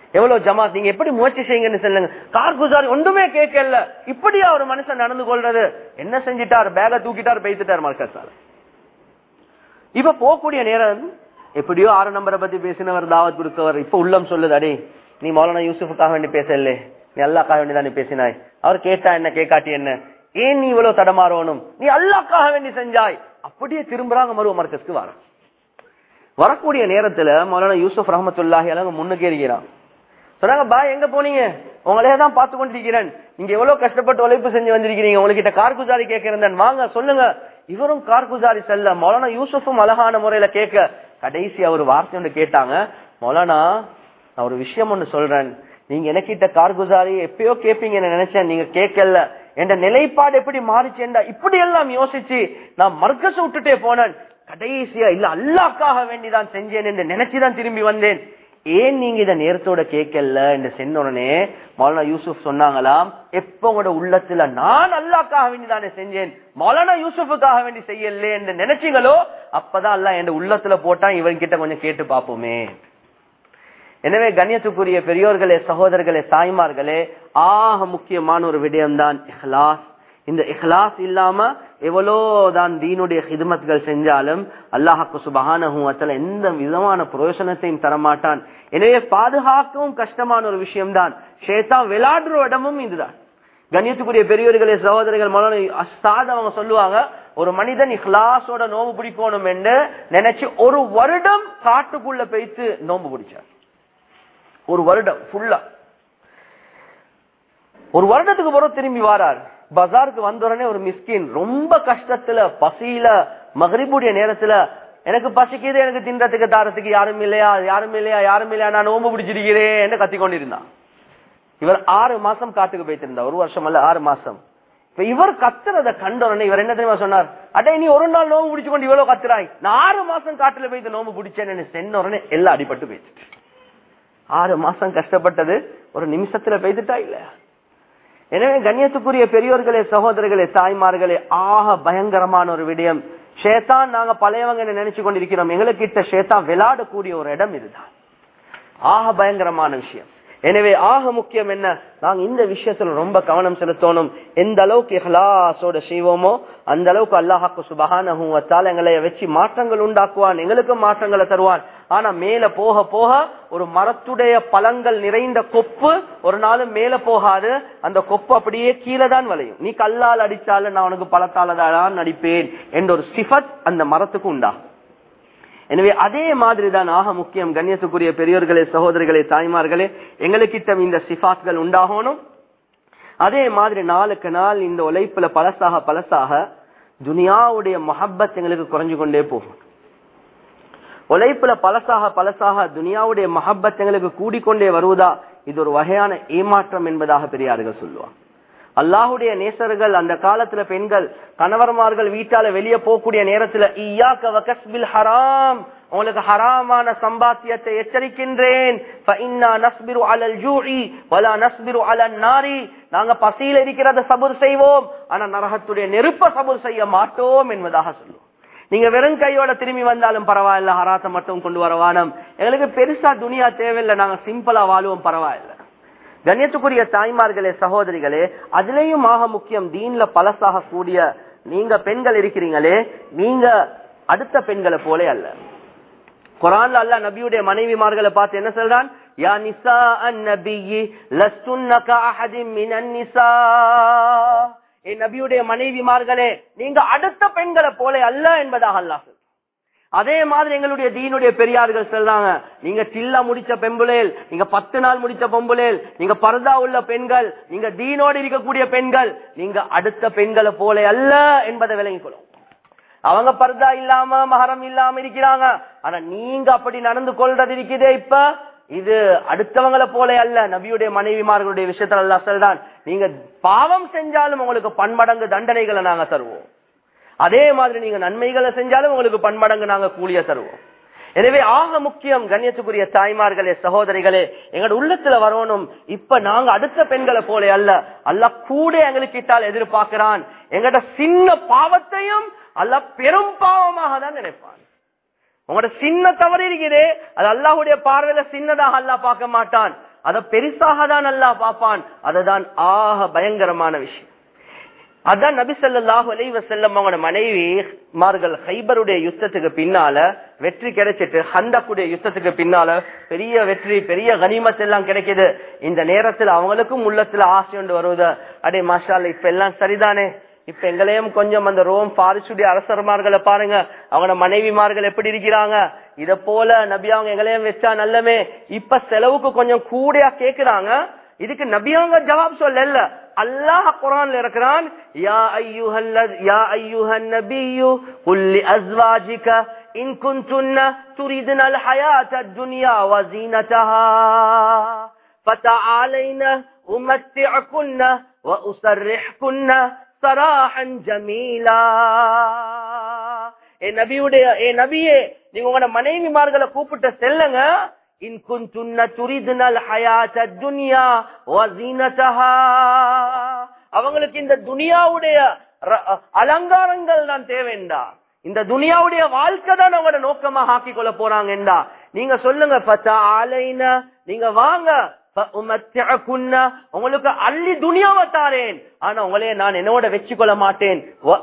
எவ்வளவு ஜமாத் நீங்க எப்படி முயற்சி செய்யுங்கன்னு சொல்லுங்க கார்குசாரி ஒன்றுமே கேட்கல இப்படியா ஒரு மனுஷன் நடந்து கொள்றது என்ன செஞ்சிட்டார் பேக தூக்கிட்டார் பேசிட்டார் மர்க்கஸால இப்ப போகக்கூடிய நேரம் எப்படியோ ஆறு நம்பரை பத்தி பேசினவர் தாவத் கொடுக்கவர் இப்ப உள்ளம் சொல்லுது அடே நீ மௌலானா யூசுஃபுக்காக வேண்டி பேசல நீ அல்லாக்காக வேண்டி தானே பேசினாய் அவர் கேட்டா என்ன கேட்காட்டி என்ன ஏன் நீ இவ்வளவு தடமாறணும் நீ அல்லாக்காக வேண்டி செஞ்சாய் அப்படியே திரும்புறாங்க மருவ மர்க்கஸ்க்கு வர வரக்கூடிய நேரத்துல மௌலானா யூசுப் ரஹமத்துல்லாஹி அலங்க முன்னுக்கு இருக்கிறான் சொன்னாங்க பா எங்க போனீங்க உங்களே தான் பார்த்து கொண்டிருக்கிறேன் நீங்க எவ்வளவு கஷ்டப்பட்டு உழைப்பு செஞ்சு வந்திருக்கிறீங்க உங்ககிட்ட கார்குஜாரி கேட்கிறேன் வாங்க சொல்லுங்க இவரும் கார்குஜாரி செல்ல மௌலானா யூசுஃபும் அழகான முறையில கேட்க கடைசி அவர் வார்த்தை ஒன்று கேட்டாங்க மௌலானா நான் ஒரு விஷயம் ஒண்ணு சொல்றேன் நீங்க எனக்கிட்ட கார்குஜாரி எப்பயோ கேப்பீங்கன்னு நினைச்சேன் நீங்க கேட்கல என்ற நிலைப்பாடு எப்படி மாறிச்சேன்டா இப்படி எல்லாம் யோசிச்சு நான் மர்க்கச விட்டுட்டே போனேன் கடைசியா இல்ல அல்லாக்காக வேண்டிதான் செஞ்சேன் என்று நினைச்சுதான் திரும்பி வந்தேன் ஏன் நீங்க இத நேரத்தோட கேட்கல என்று சொன்ன உடனே மௌலானா யூசுப் சொன்னாங்களாம் எப்ப உங்களோட உள்ளத்துல நான் அல்லாக்காக வேண்டி தானே செஞ்சேன் மௌலானா யூசுஃபுக்காக வேண்டி செய்யல என்று நினைச்சீங்களோ அப்பதான் அல்லா என் உள்ளத்துல போட்டா இவன் கிட்ட கொஞ்சம் கேட்டு பாப்போமே எனவே கண்ணியத்துக்குரிய பெரியோர்களே சகோதரர்களே தாய்மார்களே ஆக முக்கியமான ஒரு விடயம்தான் இஹ்லாஸ் இந்த இஹ்லாஸ் இல்லாம எவ்வளவுதான் தீனுடைய ஹிதமத்கள் செஞ்சாலும் அல்லாஹாக்கு சுபகான எந்த விதமான பிரயோசனத்தையும் தரமாட்டான் எனவே பாதுகாக்கவும் கஷ்டமான ஒரு விஷயம்தான் ஷேத்தான் விளையாடுற இடமும் இதுதான் கண்ணியத்துக்குரிய பெரியவர்களே சகோதரர்கள் மன அஸ்தாத் அவங்க சொல்லுவாங்க ஒரு மனிதன் இஹ்லாஸோட நோம்பு பிடிக்கணும் என்று நினைச்சு ஒரு வருடம் காட்டுக்குள்ள போய்த்து நோம்பு பிடிச்சார் ஒரு வருடம் ஃபுல்லா ஒரு வருடத்துக்கு பிறகு திரும்பி வாரார் பஜாருக்கு வந்த உடனே ஒரு மிஸ்கின் ரொம்ப கஷ்டத்துல பசியில மகரிபுடைய நேரத்துல எனக்கு பசிக்குது எனக்கு தின்றதுக்கு தாரத்துக்கு யாரும் இல்லையா யாரும் இல்லையா யாரும் இல்லையா நான் நோம்பு பிடிச்சிருக்கிறேன் கத்தி கொண்டிருந்தான் இவர் ஆறு மாசம் காட்டுக்கு போய்த்திருந்தார் ஒரு வருஷம் அல்ல ஆறு மாசம் இப்ப இவர் கத்துறத கண்ட உடனே இவர் என்ன தெரியுமா சொன்னார் அடே நீ ஒரு நாள் நோம்பு பிடிச்சு கொண்டு இவ்வளவு கத்துறாய் நான் ஆறு மாசம் காட்டுல போய் நோம்பு பிடிச்சேன்னு சென்ன உடனே எல்லாம் அடிபட்டு போயிட்டு ஆறு மாசம் கஷ்டப்பட்டது ஒரு நிமிஷத்துல பெய்துட்டா இல்ல எனவே கண்ணியத்துக்குரிய பெரியோர்களே சகோதரர்களே தாய்மார்களே ஆக பயங்கரமான ஒரு விடயம் ஷேத்தான் நாங்க பழையவங்க நினைச்சு கொண்டிருக்கிறோம் எங்களுக்கிட்ட ஷேத்தான் விளையாடக்கூடிய ஒரு இடம் இதுதான் ஆக பயங்கரமான விஷயம் எனவே ஆக முக்கியம் என்ன நாங்க இந்த விஷயத்துல ரொம்ப கவனம் செலுத்தணும் எந்த அளவுக்கு இஹ்லாசோட செய்வோமோ அந்த அளவுக்கு அல்லாஹாக்கு சுபகான எங்களை வச்சு மாற்றங்கள் உண்டாக்குவான் எங்களுக்கு மாற்றங்களை தருவான் ஆனா மேல போக போக ஒரு மரத்துடைய பழங்கள் நிறைந்த கொப்பு ஒரு நாளும் மேல போகாது அந்த கொப்பு அப்படியே கீழே தான் வளையும் நீ கல்லால் அடிச்சாலும் நான் உனக்கு பழத்தால தான் நடிப்பேன் என்ற ஒரு சிஃபத் அந்த மரத்துக்கு உண்டாகும் எனவே அதே மாதிரி தான் ஆக முக்கியம் கண்ணியத்துக்குரிய பெரியோர்களே சகோதரிகளே தாய்மார்களே எங்களுக்கிட்ட இந்த சிஃபாத்கள் உண்டாகணும் அதே மாதிரி நாளுக்கு நாள் இந்த உழைப்புல பழசாக பழசாக துனியாவுடைய மஹப்பத் எங்களுக்கு குறைஞ்சு கொண்டே போகும் உழைப்புல பழசாக பழசாக துனியாவுடைய மஹப்பத் எங்களுக்கு கூடிக்கொண்டே வருவதா இது ஒரு வகையான ஏமாற்றம் என்பதாக பெரியார்கள் சொல்லுவாங்க அல்லாஹுடைய நேசர்கள் அந்த காலத்துல பெண்கள் கணவர்மார்கள் வீட்டால வெளியே போகக்கூடிய நேரத்துல ஹராம் உங்களுக்கு ஹராமான சம்பாத்தியத்தை எச்சரிக்கின்றேன் நாங்க பசியில் இருக்கிறத சபுர் செய்வோம் ஆனா நரகத்துடைய நெருப்ப சபுர் செய்ய மாட்டோம் என்பதாக சொல்லுவோம் நீங்க வெறும் கையோட திரும்பி வந்தாலும் பரவாயில்ல ஹராத்தை மட்டும் கொண்டு வரவானம் எங்களுக்கு பெருசா துணியா தேவையில்லை நாங்க சிம்பிளா வாழுவோம் பரவாயில்ல கண்ணியத்துக்குரிய தாய்மார்களே சகோதரிகளே அதுலயும் ஆக முக்கியம் தீன்ல பழசாக கூடிய நீங்க பெண்கள் இருக்கிறீங்களே நீங்க அடுத்த பெண்களை போலே அல்ல குரான்ல அல்ல நபியுடைய மனைவிமார்களை பார்த்து என்ன சொல்றான் யா நிசா அந்நபியி லஸ்துன்ன கஅஹதின் மினன் நிசா ஏ நபியுடைய மனைவிமார்களே நீங்க அடுத்த பெண்களை போல அல்ல என்பதாக அல்லாஹ் அதே மாதிரி எங்களுடைய தீனுடைய பெரியார்கள் சொல்றாங்க நீங்க சில்லா முடிச்ச பெம்புலேல் நீங்க பத்து நாள் முடிச்ச பொம்புலேல் நீங்க பரதா உள்ள பெண்கள் நீங்க தீனோடு இருக்கக்கூடிய பெண்கள் நீங்க அடுத்த பெண்களை போல அல்ல என்பதை விளங்கிக் கொள்ளும் அவங்க பர்தா இல்லாம மகரம் இல்லாம இருக்கிறாங்க ஆனா நீங்க அப்படி நடந்து கொள்றது இருக்குதே இப்ப இது அடுத்தவங்களை போல அல்ல நபியுடைய மனைவிமார்களுடைய விஷயத்துல அல்ல சொல்றான் நீங்க பாவம் செஞ்சாலும் உங்களுக்கு பன்மடங்கு தண்டனைகளை நாங்க தருவோம் அதே மாதிரி நீங்க நன்மைகளை செஞ்சாலும் உங்களுக்கு பன்மடங்கு நாங்க கூலிய தருவோம் எனவே ஆக முக்கியம் கண்ணியத்துக்குரிய தாய்மார்களே சகோதரிகளே எங்களோட உள்ளத்துல வரணும் இப்ப நாங்க அடுத்த பெண்களை போல அல்ல அல்ல கூட எங்களுக்கு இட்டால் எதிர்பார்க்கிறான் எங்கட சின்ன பாவத்தையும் அல்ல பெரும் பாவமாக தான் நினைப்பான் உங்களோட சின்ன தவறு இருக்குது அது அல்லாஹுடைய பார்வையில சின்னதாக அல்லா பார்க்க மாட்டான் அதை பெருசாக தான் அல்லா பார்ப்பான் அதுதான் ஆக பயங்கரமான விஷயம் அதான் நபி ஸல்லல்லாஹு அலைஹி வஸல்லம் அவங்களோட மனைவி மார்கள் ஹைபருடைய யுத்தத்துக்கு பின்னால வெற்றி கிடைச்சிட்டு ஹந்தக்குடைய யுத்தத்துக்கு பின்னால பெரிய வெற்றி பெரிய கனிமத் எல்லாம் கிடைக்குது இந்த நேரத்துல அவங்களுக்கும் உள்ளத்துல ஆசை ஒன்று வருவது அடே மாஷால் இப்ப எல்லாம் சரிதானே இப்ப எங்களையும் கொஞ்சம் அந்த ரோம் பாரிசுடைய அரசர்மார்களை பாருங்க அவங்களோட மனைவிமார்கள் எப்படி இருக்கிறாங்க இத போல நபி அவங்க எங்களையும் வச்சா நல்லமே இப்ப செலவுக்கு கொஞ்சம் கூடையா கேக்குறாங்க இதுக்கு நபியாங்க ஜவாப் சொல்லல அல்லாஹ் குரான்ல இருக்கிறான் யா ஐயுஹல் யா ஐயுஹன் நபியு குல் அஸ்வாஜிக இன் குன்துன்ன துரிதுன அல் ஹயாத் الدنيا وزينتها فتعالين أمتعكن وأسرحكن سراحا جميلا ஏ நபியுடைய ஏ நபியே நீங்க உங்களோட மனைவிமார்களை கூப்பிட்டு செல்லுங்க இன் குன்துன்ன துரிதுனல் ஹயாத் துன்யா வஸீனதஹா அவங்களுக்கு இந்த துனியாவுடைய அலங்காரங்கள் தான் தேவைண்டா இந்த துனியாவுடைய வாழ்க்கை தான் அவங்களோட நோக்கமாக ஆக்கி கொள்ள போறாங்கடா நீங்க சொல்லுங்க பத்தா ஆலைன நீங்க வாங்க உங்களுக்கு அள்ளி துனியாவை தாரேன் ஆனா உங்களைய நான் என்னோட வச்சு கொள்ள மாட்டேன்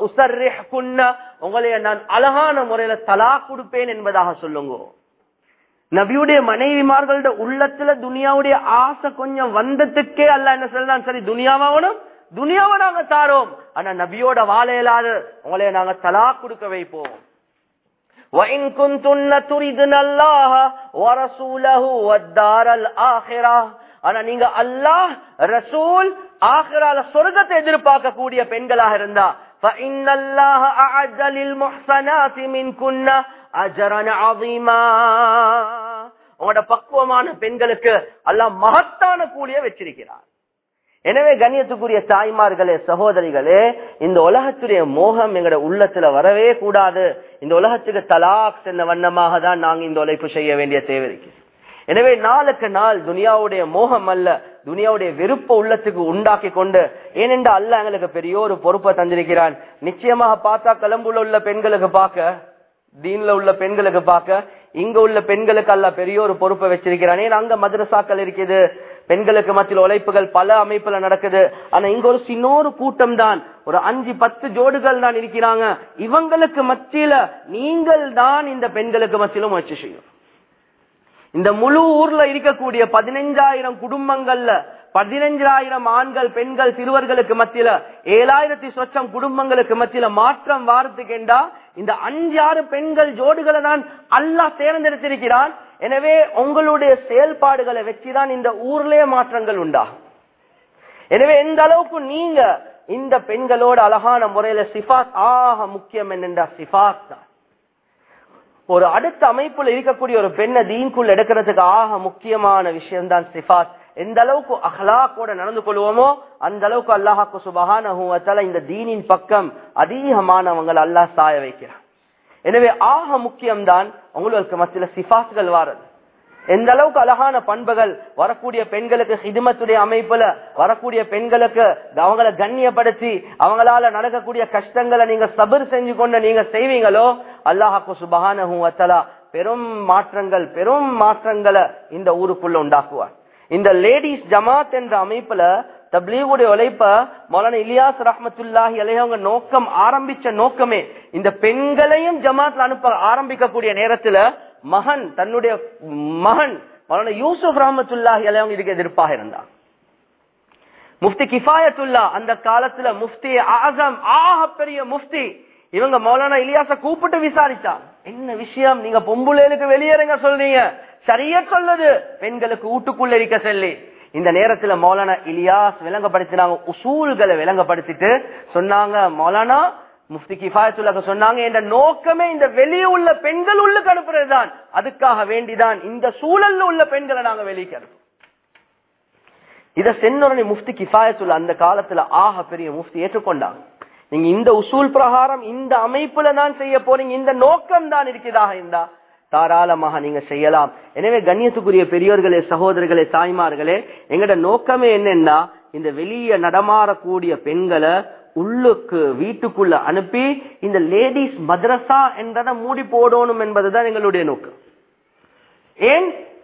உங்களைய நான் அழகான முறையில தலா கொடுப்பேன் என்பதாக சொல்லுங்க நபியுடைய மனைவிமார்களோட உள்ளத்துல துனியாவுடைய ஆசை கொஞ்சம் வந்ததுக்கே அல்ல என்ன சொல்லலாம் சரி துனியாவாகணும் துனியாவை நாங்க தாரோம் ஆனா நபியோட வாழ இயலாது உங்களைய நாங்க தலா கொடுக்க வைப்போம் وَإِن كُنتُنَّ تُرِدْنَ اللَّهَ وَرَسُولَهُ وَالدَّارَ الْآخِرَةَ ஆனா நீங்க அல்லாஹ் ரசூல் ஆகிரால சொர்க்கத்தை எதிர்பார்க்க கூடிய பெண்களாக இருந்தா فَإِنَّ اللَّهَ أَعَدَّ لِلْمُحْصَنَاتِ مِنْكُنَّ أَجْرًا عَظِيمًا உங்களோட பக்குவமான பெண்களுக்கு அல்லாஹ் மகத்தான கூலிய வச்சிருக்கிறார் எனவே கண்ணியத்துக்குரிய தாய்மார்களே சகோதரிகளே இந்த உலகத்துடைய மோகம் எங்கட உள்ளத்துல வரவே கூடாது இந்த உலகத்துக்கு தலாக் சென்ற வண்ணமாக தான் நாங்க இந்த உழைப்பு செய்ய வேண்டிய தேவை இருக்கு எனவே நாளுக்கு நாள் துனியாவுடைய மோகம் அல்ல துனியாவுடைய வெறுப்ப உள்ளத்துக்கு உண்டாக்கி கொண்டு ஏனென்றா அல்ல எங்களுக்கு பெரிய ஒரு பொறுப்பை தந்திருக்கிறான் நிச்சயமாக பார்த்தா கலம்புல உள்ள பெண்களுக்கு பார்க்க தீன்ல உள்ள பெண்களுக்கு பார்க்க இங்க உள்ள பெண்களுக்கு அல்ல பெரிய ஒரு பொறுப்பை வச்சிருக்கிறான் ஏன்னா அங்க மதரசாக்கள் இருக்குது பெண்களுக்கு மத்தியில் உழைப்புகள் பல அமைப்புல நடக்குது ஆனா இங்க ஒரு சின்னொரு கூட்டம் தான் ஒரு அஞ்சு பத்து ஜோடுகள் தான் இருக்கிறாங்க இவங்களுக்கு மத்தியில நீங்கள் தான் இந்த பெண்களுக்கு மத்தியிலும் முயற்சி செய்யும் இந்த முழு ஊர்ல இருக்கக்கூடிய பதினைஞ்சாயிரம் குடும்பங்கள்ல பதினஞ்சாயிரம் ஆண்கள் பெண்கள் சிறுவர்களுக்கு மத்தியில ஏழாயிரத்தி சொச்சம் குடும்பங்களுக்கு மத்தியில மாற்றம் வாரத்துக்கேண்டா இந்த அஞ்சாறு பெண்கள் ஜோடுகளை தான் அல்லாஹ் தேர்ந்தெடுத்திருக்கிறான் எனவே உங்களுடைய செயல்பாடுகளை வச்சுதான் இந்த ஊர்லயே மாற்றங்கள் உண்டாகும் எனவே எந்த அளவுக்கு நீங்க இந்த பெண்களோட அழகான முறையில சிஃபாத் ஆக முக்கியம் என்னென்றா சிஃபாத் தான் ஒரு அடுத்த அமைப்புல இருக்கக்கூடிய ஒரு பெண்ணை தீன்குள் எடுக்கிறதுக்கு ஆக முக்கியமான விஷயம் தான் சிஃபாத் எந்த அளவுக்கு அஹ்லாக்கோட நடந்து கொள்வோமோ அந்த அளவுக்கு அல்லாஹாக்கு சுபகான இந்த தீனின் பக்கம் அதிகமானவங்கள் அல்லாஹ் சாய வைக்கிறான் எனவே ஆக முக்கியம்தான் உங்களுக்கு மத்தியில சிபாஸ்கள் வாரது எந்த அளவுக்கு அழகான பண்புகள் வரக்கூடிய பெண்களுக்கு ஹிதுமத்துடைய அமைப்புல வரக்கூடிய பெண்களுக்கு அவங்கள கண்ணியப்படுத்தி அவங்களால நடக்கக்கூடிய கஷ்டங்களை நீங்க சபர் செஞ்சு கொண்டு நீங்க செய்வீங்களோ அல்லாஹாக்கு சுபகான பெரும் மாற்றங்கள் பெரும் மாற்றங்களை இந்த ஊருக்குள்ள உண்டாக்குவார் இந்த லேடிஸ் ஜமாத் என்ற அமைப்புல தப்லீகுடைய உழைப்ப மௌலான இலியாஸ் ரஹமத்துல்லாஹி அலையவங்க நோக்கம் ஆரம்பிச்ச நோக்கமே இந்த பெண்களையும் ஜமாத்ல அனுப்ப ஆரம்பிக்கக்கூடிய நேரத்துல மகன் தன்னுடைய மகன் மௌலான யூசுப் ரஹமத்துல்லாஹி அலையவங்க இதுக்கு எதிர்ப்பாக இருந்தார் முஃப்தி கிஃபாயத்துல்லா அந்த காலத்துல முஃப்தி ஆசம் ஆக பெரிய முஃப்தி இவங்க மௌலானா இலியாச கூப்பிட்டு விசாரிச்சா என்ன விஷயம் நீங்க பொம்புலேலுக்கு வெளியேறுங்க சொல்றீங்க சரியா சொல்லுது பெண்களுக்கு வீட்டுக்குள்ள இருக்க சொல்லி இந்த நேரத்துல மௌலானா இலியாஸ் விளங்கப்படுத்தினாங்க உசூல்களை விளங்கப்படுத்திட்டு சொன்னாங்க மௌலானா முஃப்தி கிஃபாயத்துல்லாக சொன்னாங்க என்ற நோக்கமே இந்த வெளியே உள்ள பெண்கள் உள்ளுக்கு அனுப்புறதுதான் அதுக்காக வேண்டிதான் இந்த சூழல்ல உள்ள பெண்களை நாங்க வெளியே அனுப்பும் இத சென்னுடனே முஃப்தி கிஃபாயத்துள்ள அந்த காலத்துல ஆக பெரிய முஃப்தி ஏற்றுக்கொண்டாங்க நீங்க இந்த உசூல் பிரகாரம் இந்த அமைப்புல தான் செய்ய போறீங்க இந்த நோக்கம் தான் இருக்கிறதாக இருந்தா தாராளமாக நீங்க செய்யலாம் எனவே கண்ணியத்துக்குரிய பெரியோர்களே சகோதரர்களே தாய்மார்களே எங்கட நோக்கமே என்னன்னா இந்த வெளியே நடமாறக்கூடிய பெண்களை உள்ளுக்கு வீட்டுக்குள்ள அனுப்பி இந்த லேடிஸ் மദ്രസா என்றதை மூடி போடணும் என்பதுதான் எங்களுடைய நோக்கம் ஏன் ஒவ்வொரு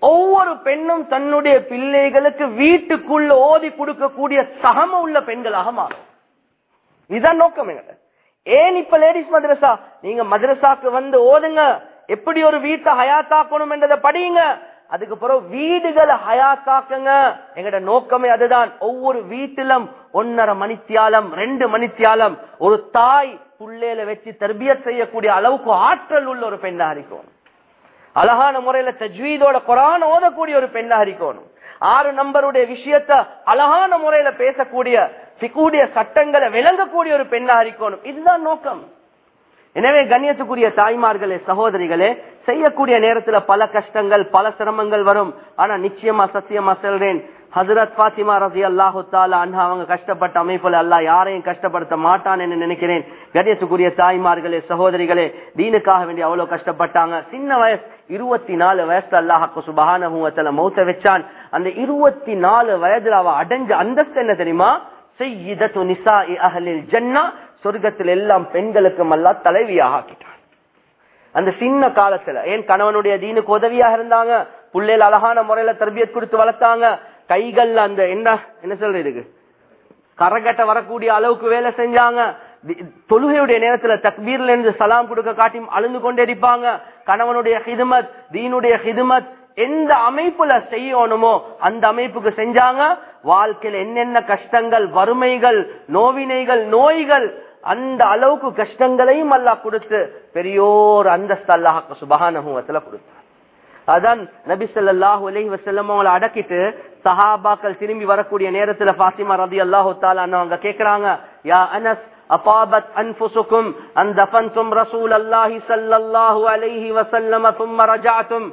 ஒவ்வொரு பெண்ணும் தன்னுடைய பிள்ளைகளுக்கு வீட்டுக்குள்ள ஓதி கொடுக்கக்கூடிய சகம உள்ள பெண்களாக மாறும் இதுதான் நோக்கம் எங்க ஏன் இப்ப லேடிஸ் மദ്രസா நீங்க மദ്രസാக்கு வந்து ஓதுங்க எப்படி ஒரு வீட்டை ஹயாத்தாக்கணும் என்றதை படியுங்க அதுக்கு பிறகு வீடுகளை ஹயாத்தாக்குங்க எங்கட நோக்கமே அதுதான் ஒவ்வொரு வீட்டிலும் ஒன்னரை மணித்தியாலம் ரெண்டு மணித்தியாலம் ஒரு தாய் புள்ளையில வச்சு தர்பியத் செய்யக்கூடிய அளவுக்கு ஆற்றல் உள்ள ஒரு பெண்ணா இருக்கணும் அழகான முறையில தஜ்வீதோட குரான் ஓதக்கூடிய ஒரு பெண்ணா இருக்கணும் ஆறு நம்பருடைய விஷயத்த அழகான முறையில பேசக்கூடிய சிக்கூடிய சட்டங்களை விளங்கக்கூடிய ஒரு பெண்ணா இருக்கணும் இதுதான் நோக்கம் எனவே கண்ணியத்துக்குரிய தாய்மார்களே சகோதரிகளே செய்யக்கூடிய நேரத்துல பல கஷ்டங்கள் பல சிரமங்கள் வரும் ஆனா நிச்சயமா சத்தியமா சொல்றேன் ஹசரத் பாத்திமா ரசி அல்லாஹு அண்ணா அவங்க கஷ்டப்பட்ட அமைப்புல அல்லாஹ் யாரையும் கஷ்டப்படுத்த மாட்டான் என்று நினைக்கிறேன் கண்ணியத்துக்குரிய தாய்மார்களே சகோதரிகளே தீனுக்காக வேண்டி அவ்வளவு கஷ்டப்பட்டாங்க சின்ன வயசு இருபத்தி நாலு வயசுல அல்லாஹாக்கு சுபகான மௌத்த வச்சான் அந்த இருபத்தி நாலு வயதுல அவ அடைஞ்ச அந்தஸ்து என்ன தெரியுமா செய்யிதத்து நிசா அஹலில் ஜன்னா சொர்க்கத்தில் எல்லாம் பெண்களுக்கும் அல்லா தலைவியாக ஆக்கிட்டான் அந்த சின்ன காலத்துல ஏன் கணவனுடைய தீனுக்கு உதவியாக இருந்தாங்க புள்ளையில அழகான முறையில தர்பியத் கொடுத்து வளர்த்தாங்க கைகள்ல அந்த என்ன என்ன சொல்றதுக்கு கரகட்ட வரக்கூடிய அளவுக்கு வேலை செஞ்சாங்க தொழுகையுடைய நேரத்துல தக்பீர்ல இருந்து சலாம் கொடுக்க காட்டி அழுந்து கொண்டே இருப்பாங்க கணவனுடைய ஹிதுமத் தீனுடைய ஹிதுமத் எந்த அமைப்புல செய்யணுமோ அந்த அமைப்புக்கு செஞ்சாங்க வாழ்க்கையில் என்னென்ன கஷ்டங்கள் வறுமைகள் நோவினைகள் நோய்கள் அந்த அளவுக்கு கஷ்டங்களையும் அல்லா கொடுத்து பெரியோர் அந்தஸ்து அல்லாஹ் சுபகானுவத்துல கொடுத்தார் அதான் நபி சொல்லாஹு அலஹி வசல்லம் அவங்களை அடக்கிட்டு சஹாபாக்கள் திரும்பி வரக்கூடிய நேரத்துல பாத்திமா ரதி அல்லாஹு அவங்க கேக்குறாங்க யா அனஸ் أطابت أنفسكم أن دفنتم رسول الله صلى الله عليه وسلم ثم رجعتم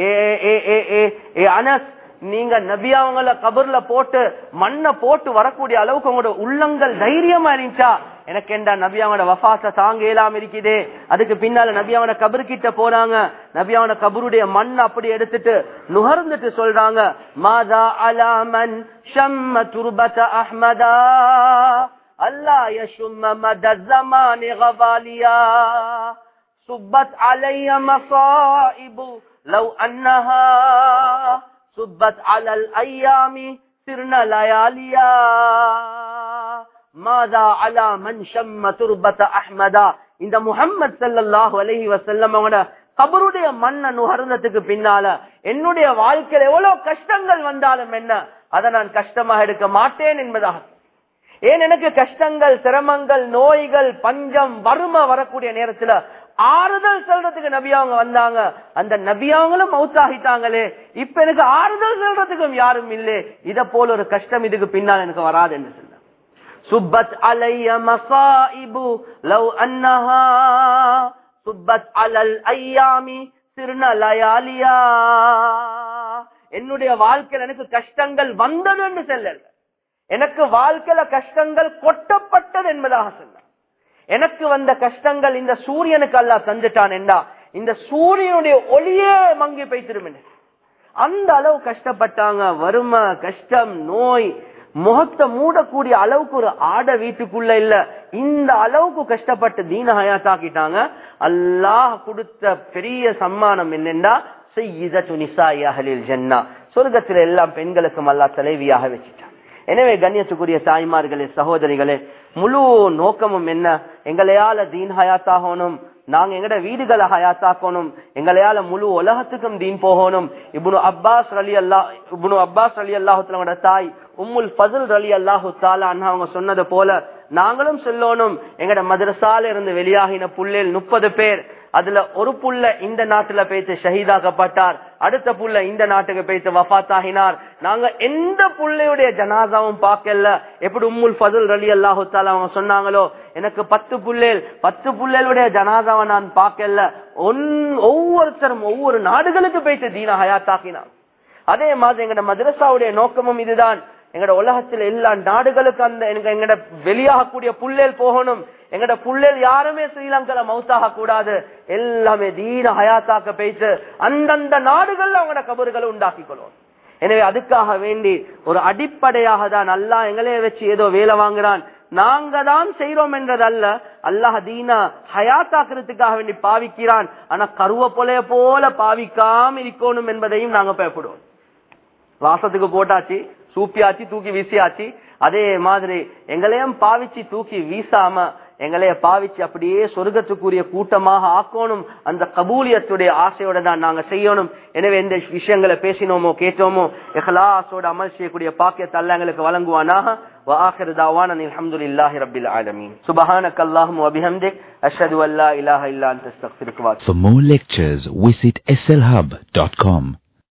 அனஸ் நீங்க நபி அவங்கள கபர்ல போட்டு மண்ணை போட்டு வரக்கூடிய அளவுக்கு உங்களோட உள்ளங்கள் தைரியமா இருந்துச்சா எனக்கு என்ன நபி அவனோட வஃபாச தாங்க இயலாம இருக்குதே அதுக்கு பின்னால நபி அவன கபரு கிட்ட போறாங்க நபி அவன கபருடைய மண் அப்படி எடுத்துட்டு நுகர்ந்துட்டு சொல்றாங்க மாதா அலாமன் ஷம்ம துர்பத அஹ்மதா அல்லா யஷும்ம மத ஜமானி கவாலியா சுப்பத் அலைய மசாயிபு لو أنها صبت على الأيام سرنا لياليا ماذا على من شم تربة أحمدا இந்த முகம்மது சல்லாஹு அலஹி வசல்லம் அவன கபருடைய மண்ணை நுகர்ந்ததுக்கு பின்னால என்னுடைய வாழ்க்கையில் எவ்வளவு கஷ்டங்கள் வந்தாலும் என்ன அதை நான் கஷ்டமாக எடுக்க மாட்டேன் என்பதாக ஏன் எனக்கு கஷ்டங்கள் சிரமங்கள் நோய்கள் பஞ்சம் வறுமை வரக்கூடிய நேரத்துல ஆறுதல் சொல்றதுக்கு நபியாவங்க வந்தாங்க அந்த நபியாவங்களும் மவுத்தாகிட்டாங்களே இப்ப எனக்கு ஆறுதல் சொல்றதுக்கும் யாரும் இல்லை இத போல ஒரு கஷ்டம் இதுக்கு பின்னால் எனக்கு வராது என்று சொன்ன சுப்பத் அலைய மசாயிபு லவ் அன்னஹா சுப்பத் அலல் ஐயாமி திருநலயாலியா என்னுடைய வாழ்க்கையில் எனக்கு கஷ்டங்கள் வந்தது என்று சொல்லல எனக்கு வாழ்க்கையில கஷ்டங்கள் கொட்டப்பட்டது என்பதாக சொன்ன எனக்கு வந்த கஷ்டங்கள் இந்த சூரியனுக்கு அல்லா தந்துட்டான் என்றா இந்த சூரியனுடைய ஒளியே மங்கி போய்த்திரும் அந்த அளவு கஷ்டப்பட்டாங்க வறுமை கஷ்டம் நோய் முகத்தை மூடக்கூடிய அளவுக்கு ஒரு ஆட வீட்டுக்குள்ள இல்ல இந்த அளவுக்கு கஷ்டப்பட்டு தீன ஹயாத்தாக்கிட்டாங்க அல்லாஹ் கொடுத்த பெரிய சம்மானம் என்னென்றா செய்யிதத்து நிசாயி அகலில் ஜன்னா சொர்க்கத்தில் எல்லாம் பெண்களுக்கும் அல்லா தலைவியாக வச்சுட்டான் எனவே கண்ணியத்துக்குரிய தாய்மார்களே சகோதரிகளே முழு நோக்கமும் என்ன எங்களையால தீன் ஹயாத்தாகணும் நாங்க எங்கட வீடுகளை ஹயாத்தாக்கணும் எங்களையால முழு உலகத்துக்கும் தீன் போகணும் இப்னு அப்பாஸ் அலி அல்லா இப்னு அப்பாஸ் அலி அல்லாஹுத்தலோட தாய் உம்முல் ஃபசுல் அலி அல்லாஹு தாலா அவங்க சொன்னது போல நாங்களும் சொல்லணும் எங்கட மதரசால இருந்து வெளியாகின புள்ளேல் முப்பது பேர் அதுல ஒரு புள்ள இந்த நாட்டுல பேச்சு ஷஹீதாக்கப்பட்டார் அடுத்த புள்ள இந்த நாட்டுக்கு பேச்சு வஃத் ஆகினார் நாங்க எந்த புள்ளையுடைய ஜனாதாவும் பார்க்கல எப்படி உம்முல் ஃபதுல் அலி அல்லாஹு அவங்க சொன்னாங்களோ எனக்கு பத்து புள்ளேல் பத்து புள்ளேலுடைய ஜனாதாவை நான் பார்க்கல ஒவ்வொருத்தரும் ஒவ்வொரு நாடுகளுக்கு பேச்சு தீன ஹயாத்தாக்கினார் அதே மாதிரி எங்கட மதரசாவுடைய நோக்கமும் இதுதான் எங்கட உலகத்துல எல்லா நாடுகளுக்கு அந்த எங்கட வெளியாகக்கூடிய புள்ளேல் போகணும் எங்கட புள்ளேல் யாருமே ஸ்ரீலங்கால மவுத்தாக கூடாது எல்லாமே தீன ஹயாத்தாக்க பேச்சு அந்தந்த நாடுகள்ல அவங்களோட கபறுகளை உண்டாக்கி கொள்வோம் எனவே அதுக்காக வேண்டி ஒரு அடிப்படையாக தான் அல்லா எங்களைய வச்சு ஏதோ வேலை வாங்குறான் நாங்க தான் செய்யறோம் என்றதல்ல அல்லாஹ் தீனா ஹயாத்தாக்குறதுக்காக வேண்டி பாவிக்கிறான் ஆனா கருவ போல போல பாவிக்காம இருக்கணும் என்பதையும் நாங்க பயப்படுவோம் வாசத்துக்கு போட்டாச்சு சூப்பியாச்சு தூக்கி வீசியாச்சு அதே மாதிரி எங்களையும் பாவிச்சு தூக்கி வீசாம எங்களைய பாவிச்சு அப்படியே சொர்க்கத்துக்குரிய கூட்டமாக ஆக்கணும் அந்த கபூலியத்துடைய ஆசையோட தான் நாங்க செய்யணும் எனவே எந்த விஷயங்களை பேசினோமோ கேட்டோமோ இஹ்லாஸோட அமல் செய்யக்கூடிய பாக்கியத்தை அல்ல எங்களுக்கு வழங்குவானாக وآخر دعوانا الحمد لله رب العالمين سبحانك اللهم وبحمدك أشهد أن لا إله إلا أنت استغفرك واتوب For more lectures, visit slhub.com.